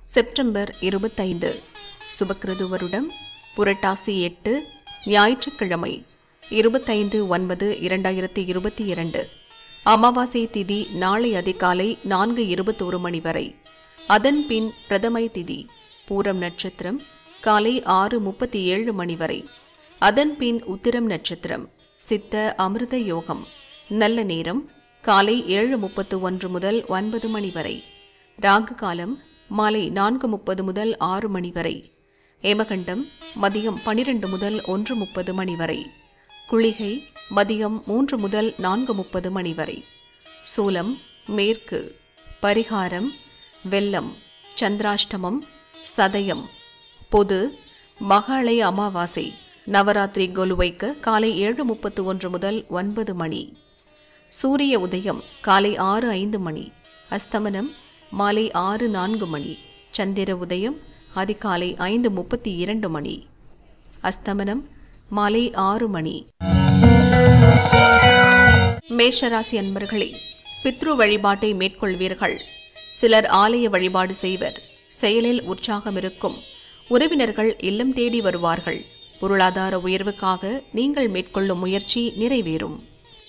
September இருபத்தைந்து சுபக்கிருது வருடம் புரட்டாசி எட்டு ஞாயிற்றுக்கிழமை இருபத்தைந்து ஒன்பது இரண்டாயிரத்தி இருபத்தி இரண்டு அமாவாசை திதி நாளை அதிகாலை நான்கு இருபத்தோரு மணி வரை அதன் பின் பிரதமை திதி பூரம் நட்சத்திரம் காலை ஆறு முப்பத்தி ஏழு மணி வரை அதன் பின் உத்திரம் நட்சத்திரம் சித்த அமிர்த யோகம் நல்ல நேரம் காலை ஏழு முப்பத்து ஒன்று முதல் ஒன்பது மணி வரை ராகு காலம் மாலை நான்கு முப்பது முதல் ஆறு மணி வரை ஏமகண்டம் மதியம் பனிரெண்டு முதல் ஒன்று முப்பது மணி வரை குளிகை மதியம் மூன்று முதல் நான்கு முப்பது மணி வரை சூலம் மேற்கு பரிகாரம் வெள்ளம் சந்திராஷ்டமம் சதயம் பொது மகாளய அமாவாசை நவராத்திரி கொலு வைக்க காலை ஏழு முப்பத்து ஒன்று முதல் ஒன்பது மணி சூரிய உதயம் காலை ஆறு ஐந்து மணி அஸ்தமனம் மாலை ஆறு நான்கு மணி சந்திர உதயம் அதிகாலை ஐந்து முப்பத்தி இரண்டு மணி அஸ்தமனம் மாலை ஆறு மணி மேஷராசி அன்பர்களே பித்ரு வழிபாட்டை மேற்கொள்வீர்கள் சிலர் ஆலய வழிபாடு செய்வர் செயலில் உற்சாகம் இருக்கும் உறவினர்கள் இல்லம் தேடி வருவார்கள் பொருளாதார உயர்வுக்காக நீங்கள் மேற்கொள்ளும் முயற்சி நிறைவேறும்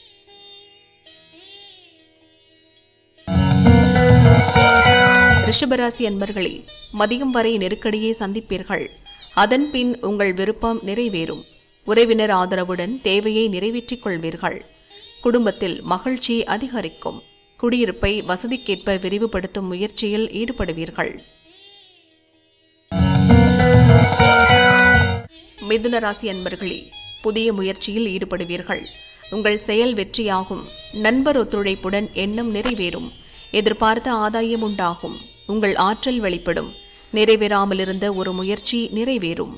ரிஷபராசி அன்பர்களே மதியம் வரை நெருக்கடியை சந்திப்பீர்கள் அதன் பின் உங்கள் விருப்பம் நிறைவேறும் உறவினர் ஆதரவுடன் தேவையை நிறைவேற்றிக் கொள்வீர்கள் குடும்பத்தில் மகிழ்ச்சி அதிகரிக்கும் குடியிருப்பை வசதிக்கேற்ப விரிவுபடுத்தும் முயற்சியில் ஈடுபடுவீர்கள் மிதுன ராசி அன்பர்களே புதிய முயற்சியில் ஈடுபடுவீர்கள் உங்கள் செயல் வெற்றியாகும் நண்பர் ஒத்துழைப்புடன் எண்ணம் நிறைவேறும் எதிர்பார்த்த ஆதாயம் உண்டாகும் உங்கள் ஆற்றல் வெளிப்படும் நிறைவேறாமல் இருந்த ஒரு முயற்சி நிறைவேறும்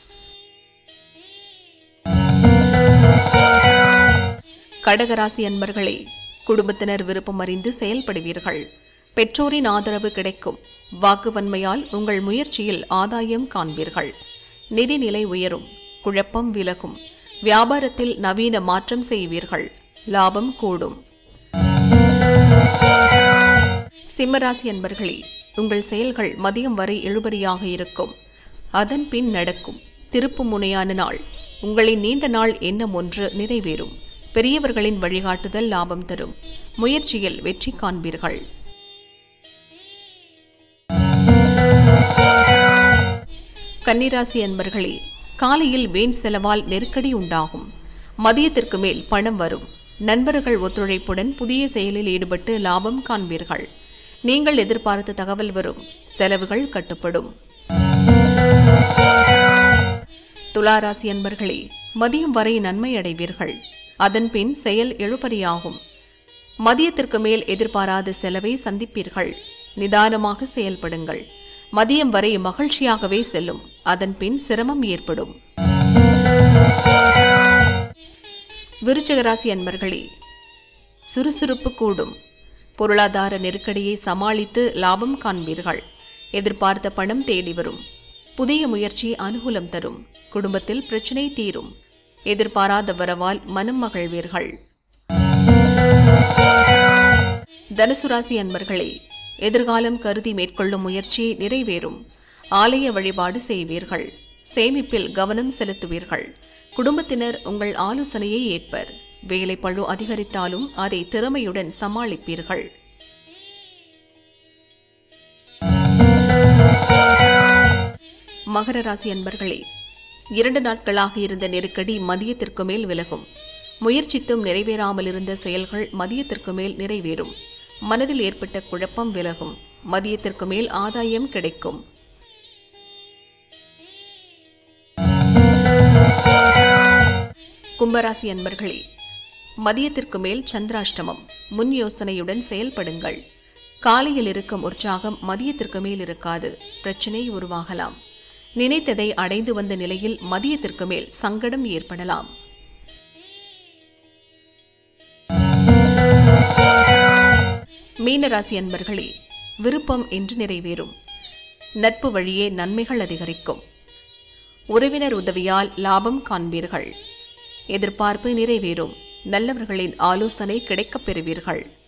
கடகராசி அன்பர்களே குடும்பத்தினர் விருப்பம் அறிந்து செயல்படுவீர்கள் பெற்றோரின் ஆதரவு கிடைக்கும் வாக்குவன்மையால் உங்கள் முயற்சியில் ஆதாயம் காண்பீர்கள் நிதிநிலை உயரும் குழப்பம் விலகும் வியாபாரத்தில் நவீன மாற்றம் செய்வீர்கள் லாபம் கூடும் சிம்மராசி அன்பர்களே உங்கள் செயல்கள் மதியம் வரை இழுபறியாக இருக்கும் அதன் பின் நடக்கும் திருப்பு முனையான நாள் உங்களின் நீண்ட நாள் எண்ணம் ஒன்று நிறைவேறும் பெரியவர்களின் வழிகாட்டுதல் லாபம் தரும் முயற்சியில் வெற்றி காண்பீர்கள் கன்னிராசி அன்பர்களே காலையில் வீண் செலவால் நெருக்கடி உண்டாகும் மதியத்திற்கு மேல் பணம் வரும் நண்பர்கள் ஒத்துழைப்புடன் புதிய செயலில் ஈடுபட்டு லாபம் காண்பீர்கள் நீங்கள் எதிர்பார்த்த தகவல் வரும் செலவுகள் கட்டுப்படும் துளாராசி அன்பர்களே மதியம் வரை நன்மை அடைவீர்கள் அதன் பின் செயல் எழுபறியாகும் மதியத்திற்கு மேல் எதிர்பாராத செலவை சந்திப்பீர்கள் நிதானமாக செயல்படுங்கள் மதியம் வரை மகிழ்ச்சியாகவே செல்லும் அதன் பின் சிரமம் ஏற்படும் விருச்சகராசி அன்பர்களே சுறுசுறுப்பு கூடும் பொருளாதார நெருக்கடியை சமாளித்து லாபம் காண்பீர்கள் எதிர்பார்த்த பணம் தேடி வரும் புதிய முயற்சி அனுகூலம் தரும் குடும்பத்தில் பிரச்சினை தீரும் எதிர்பாராத வரவால் மனம் மகிழ்வீர்கள் தனுசு ராசி அன்பர்களே எதிர்காலம் கருதி மேற்கொள்ளும் முயற்சி நிறைவேறும் ஆலய வழிபாடு செய்வீர்கள் சேமிப்பில் கவனம் செலுத்துவீர்கள் குடும்பத்தினர் உங்கள் ஆலோசனையை ஏற்பர் வேலை பழு அதிகரித்தாலும் அதை திறமையுடன் சமாளிப்பீர்கள் மகர ராசி அன்பர்களே இரண்டு நாட்களாக இருந்த நெருக்கடி மதியத்திற்கு மேல் விலகும் முயற்சித்தும் நிறைவேறாமல் இருந்த செயல்கள் மதியத்திற்கு மேல் நிறைவேறும் மனதில் ஏற்பட்ட குழப்பம் விலகும் மதியத்திற்கு மேல் ஆதாயம் கிடைக்கும் கும்பராசி அன்பர்களே மதியத்திற்கு மேல் சந்திராஷ்டமம் முன் யோசனையுடன் செயல்படுங்கள் காலையில் இருக்கும் உற்சாகம் மதியத்திற்கு மேல் இருக்காது பிரச்சனை உருவாகலாம் நினைத்ததை அடைந்து வந்த நிலையில் மதியத்திற்கு மேல் சங்கடம் ஏற்படலாம் மீனராசி அன்பர்களே விருப்பம் என்று நிறைவேறும் நட்பு வழியே நன்மைகள் அதிகரிக்கும் உறவினர் உதவியால் லாபம் காண்பீர்கள் எதிர்பார்ப்பு நிறைவேறும் நல்லவர்களின் ஆலோசனை கிடைக்கப் பெறுவீர்கள்